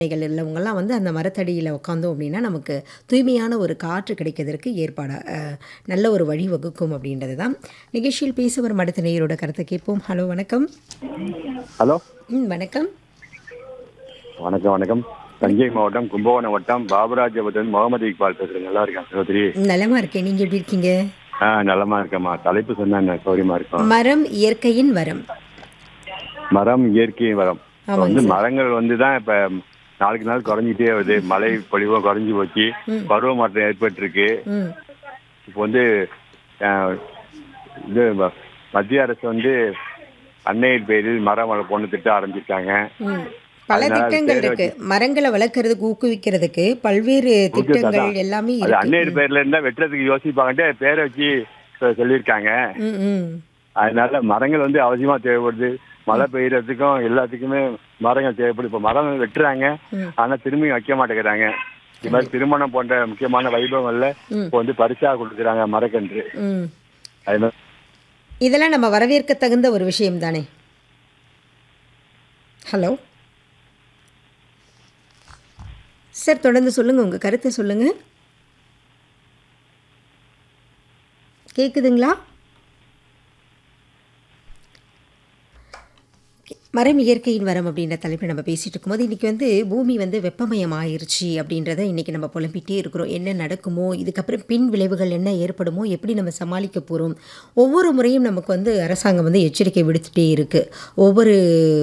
கள் உள்ளவங்கலாம் வந்து அந்த மரத்தடியில் உட்காந்தோம் அப்படின்னா நமக்கு தூய்மையான ஒரு காற்று கிடைக்கிறதுக்கு ஏற்பாடு அஹ், நல்ல ஒரு வழி வகுக்கும் அப்படின்றது தான் நிகழ்ச்சியில் பேச வரும் அடுத்த நேயரோட கருத்தை கேட்போம் ஹலோ வணக்கம் ஹலோ ம் வணக்கம் வணக்கம் வணக்கம் தஞ்சை மாவட்டம் கும்பகோணம் வட்டம் பாபராஜபுரன் முகமது இக்பால் பேசுறேன் நல்லா இருக்கேன் சகோதரி நலமா இருக்கேன் நீங்கள் எப்படி இருக்கீங்க ஆ நலமா இருக்கேம்மா தலைப்பு சொன்னா சௌரியமா இருக்கும் மரம் இயற்கையின் வரம் மரம் இயற்கை வரம் இப்ப ஆமாங்க வந்து மரங்கள் வந்து தான் இப்ப நாளுக்கு நாள் குறைஞ்சிட்டே வருது மழை பொழிவும் குறைஞ்சி போச்சு பருவ மாற்றம் ஏற்பட்டிருக்கு ம் இப்போ வந்து ஆ, இது ம- மத்திய அரசு வந்து அன்னையர் பேரில் மரம் வளர்ப்போன்னு திட்டம் ஆரம்பிச்சிருக்காங்க ம் பல அதனால திட்டங்கள் பேரை இருக்கு மரங்களை வளர்க்கறதுக்கு ஊக்குவிக்கிறதுக்கு பல்வேறு திட்டங்கள் அதான். எல்லாமே அது இருக்கு அன்னையர் பேர்ல இருந்தா வெட்டுறதுக்கு யோசிப்பாங்கன்ட்டு பேரை வச்சு சொ- சொல்லியிருக்காங்க ம் ம் அதனால மரங்கள் வந்து அவசியமா தேவைப்படுது மழை பெய்யறதுக்கும் எல்லாத்துக்குமே மரங்கள் தேவைப்படுது இப்ப மரம் வெட்டுறாங்க ம். ஆனா திரும்பி வைக்க மாட்டேங்கிறாங்க இது மாதிரி திருமணம் போன்ற முக்கியமான வைபவங்கள்ல ம். இப்போ வந்து பரிசா கொடுக்குறாங்க மரக்கன்று ம் அது மாதிரி இதெல்லாம் நம்ம வரவேற்க தகுந்த ஒரு விஷயம் தானே ஹலோ சார் தொடர்ந்து சொல்லுங்கள் உங்கள் கருத்தை சொல்லுங்கள் கேட்குதுங்களா மரம் இயற்கையின் வரம் அப்படின்ற தலைப்பில் நம்ம பேசிகிட்டு இருக்கும்போது இன்றைக்கி வந்து பூமி வந்து வெப்பமயம் ஆயிருச்சு அப்படின்றத இன்றைக்கி நம்ம புலம்பிகிட்டே இருக்கிறோம் என்ன நடக்குமோ இதுக்கப்புறம் பின் விளைவுகள் என்ன ஏற்படுமோ எப்படி நம்ம சமாளிக்க போகிறோம் ஒவ்வொரு முறையும் நமக்கு வந்து அரசாங்கம் வந்து எச்சரிக்கை விடுத்துட்டே இருக்குது ஒவ்வொரு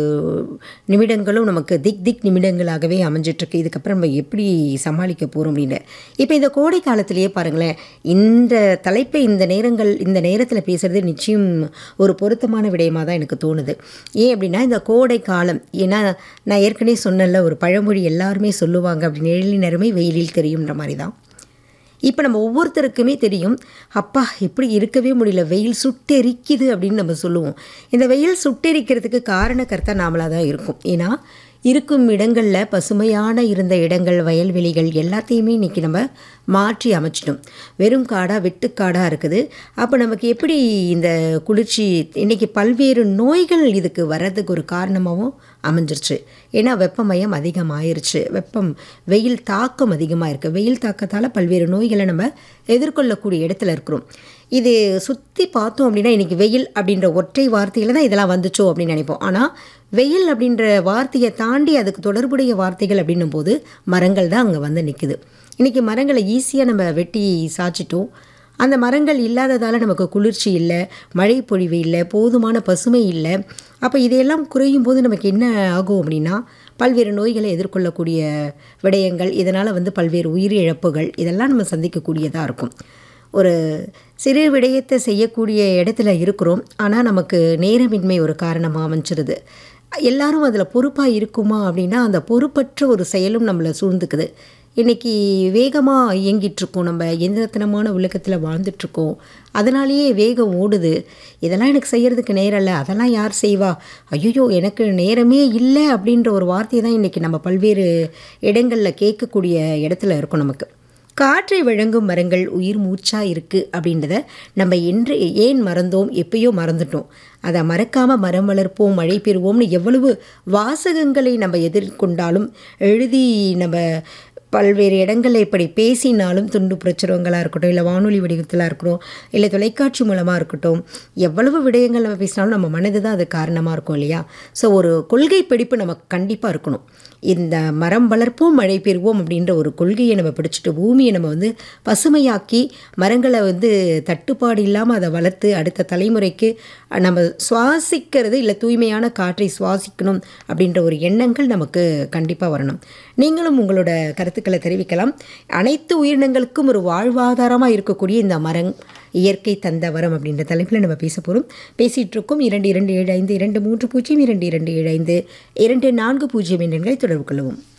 நிமிடங்களும் நமக்கு திக் திக் நிமிடங்களாகவே அமைஞ்சிட்ருக்கு இதுக்கப்புறம் நம்ம எப்படி சமாளிக்க போகிறோம் அப்படின்னு இப்போ இந்த கோடை காலத்திலேயே பாருங்களேன் இந்த தலைப்பை இந்த நேரங்கள் இந்த நேரத்தில் பேசுகிறது நிச்சயம் ஒரு பொருத்தமான விடயமாக தான் எனக்கு தோணுது ஏன் அப்படின்னா இந்த கோடை காலம் ஏன்னா நான் ஏற்கனவே சொன்னல ஒரு பழமொழி எல்லாருமே சொல்லுவாங்க அப்படி நிழலின் அருமை வெயிலில் தெரியுன்ற மாதிரி தான் இப்போ நம்ம ஒவ்வொருத்தருக்குமே தெரியும் அப்பா எப்படி இருக்கவே முடியல வெயில் சுட்டெரிக்குது அப்படின்னு நம்ம சொல்லுவோம் இந்த வெயில் சுட்டெரிக்கிறதுக்கு காரணக்கர்த்தா நாமளாக தான் இருக்கும் ஏன்னா இருக்கும் இடங்களில் பசுமையான இருந்த இடங்கள் வயல்வெளிகள் எல்லாத்தையுமே இன்றைக்கி நம்ம மாற்றி அமைச்சிட்டோம் வெறும் காடாக வெட்டுக்காடாக இருக்குது அப்போ நமக்கு எப்படி இந்த குளிர்ச்சி இன்றைக்கி பல்வேறு நோய்கள் இதுக்கு வர்றதுக்கு ஒரு காரணமாகவும் அமைஞ்சிருச்சு ஏன்னா வெப்பமயம் அதிகமாயிருச்சு வெப்பம் வெயில் தாக்கம் அதிகமாக இருக்குது வெயில் தாக்கத்தால் பல்வேறு நோய்களை நம்ம எதிர்கொள்ளக்கூடிய இடத்துல இருக்கிறோம் இது சுற்றி பார்த்தோம் அப்படின்னா இன்றைக்கி வெயில் அப்படின்ற ஒற்றை வார்த்தையில் தான் இதெல்லாம் வந்துச்சோ அப்படின்னு நினைப்போம் ஆனால் வெயில் அப்படின்ற வார்த்தையை தாண்டி அதுக்கு தொடர்புடைய வார்த்தைகள் அப்படின்னும் போது மரங்கள் தான் அங்கே வந்து நிற்குது இன்றைக்கி மரங்களை ஈஸியாக நம்ம வெட்டி சாய்ச்சிட்டோம் அந்த மரங்கள் இல்லாததால் நமக்கு குளிர்ச்சி இல்லை மழை பொழிவு இல்லை போதுமான பசுமை இல்லை அப்போ இதையெல்லாம் குறையும் போது நமக்கு என்ன ஆகும் அப்படின்னா பல்வேறு நோய்களை எதிர்கொள்ளக்கூடிய விடயங்கள் இதனால் வந்து பல்வேறு உயிரிழப்புகள் இதெல்லாம் நம்ம சந்திக்கக்கூடியதாக இருக்கும் ஒரு சிறு விடயத்தை செய்யக்கூடிய இடத்துல இருக்கிறோம் ஆனால் நமக்கு நேரமின்மை ஒரு காரணமாக அமைஞ்சிருது எல்லாரும் அதில் பொறுப்பாக இருக்குமா அப்படின்னா அந்த பொறுப்பற்ற ஒரு செயலும் நம்மளை சூழ்ந்துக்குது இன்றைக்கி வேகமாக இயங்கிட்டுருக்கோம் நம்ம எந்திரத்தனமான உலகத்தில் வாழ்ந்துட்டுருக்கோம் அதனாலேயே வேகம் ஓடுது இதெல்லாம் எனக்கு செய்கிறதுக்கு நேரம் இல்லை அதெல்லாம் யார் செய்வா ஐயோ எனக்கு நேரமே இல்லை அப்படின்ற ஒரு வார்த்தையை தான் இன்றைக்கி நம்ம பல்வேறு இடங்களில் கேட்கக்கூடிய இடத்துல இருக்கும் நமக்கு காற்றை வழங்கும் மரங்கள் உயிர் மூச்சா இருக்குது அப்படின்றத நம்ம என்று ஏன் மறந்தோம் எப்பயோ மறந்துட்டோம் அதை மறக்காமல் மரம் வளர்ப்போம் மழை பெறுவோம்னு எவ்வளவு வாசகங்களை நம்ம எதிர்கொண்டாலும் எழுதி நம்ம பல்வேறு இடங்களில் இப்படி பேசினாலும் துண்டு பிரச்சுரங்களாக இருக்கட்டும் இல்லை வானொலி வடிவத்திலாக இருக்கட்டும் இல்லை தொலைக்காட்சி மூலமாக இருக்கட்டும் எவ்வளவு விடயங்கள் நம்ம பேசினாலும் நம்ம மனது தான் அது காரணமாக இருக்கும் இல்லையா ஸோ ஒரு கொள்கை பிடிப்பு நமக்கு கண்டிப்பாக இருக்கணும் இந்த மரம் வளர்ப்போம் மழை பெறுவோம் அப்படின்ற ஒரு கொள்கையை நம்ம பிடிச்சிட்டு பூமியை நம்ம வந்து பசுமையாக்கி மரங்களை வந்து தட்டுப்பாடு இல்லாமல் அதை வளர்த்து அடுத்த தலைமுறைக்கு நம்ம சுவாசிக்கிறது இல்லை தூய்மையான காற்றை சுவாசிக்கணும் அப்படின்ற ஒரு எண்ணங்கள் நமக்கு கண்டிப்பாக வரணும் நீங்களும் உங்களோட கருத்துக்களை தெரிவிக்கலாம் அனைத்து உயிரினங்களுக்கும் ஒரு வாழ்வாதாரமாக இருக்கக்கூடிய இந்த மரம் இயற்கை தந்த வரம் அப்படின்ற தலைப்பில் நம்ம பேச போகிறோம் பேசிகிட்டு இருக்கோம் இரண்டு இரண்டு ஏழு ஐந்து இரண்டு மூன்று பூஜ்ஜியம் இரண்டு இரண்டு ஏழு ஐந்து இரண்டு நான்கு பூஜ்ஜியம் எண்களை தொடர்பு கொள்ளவும்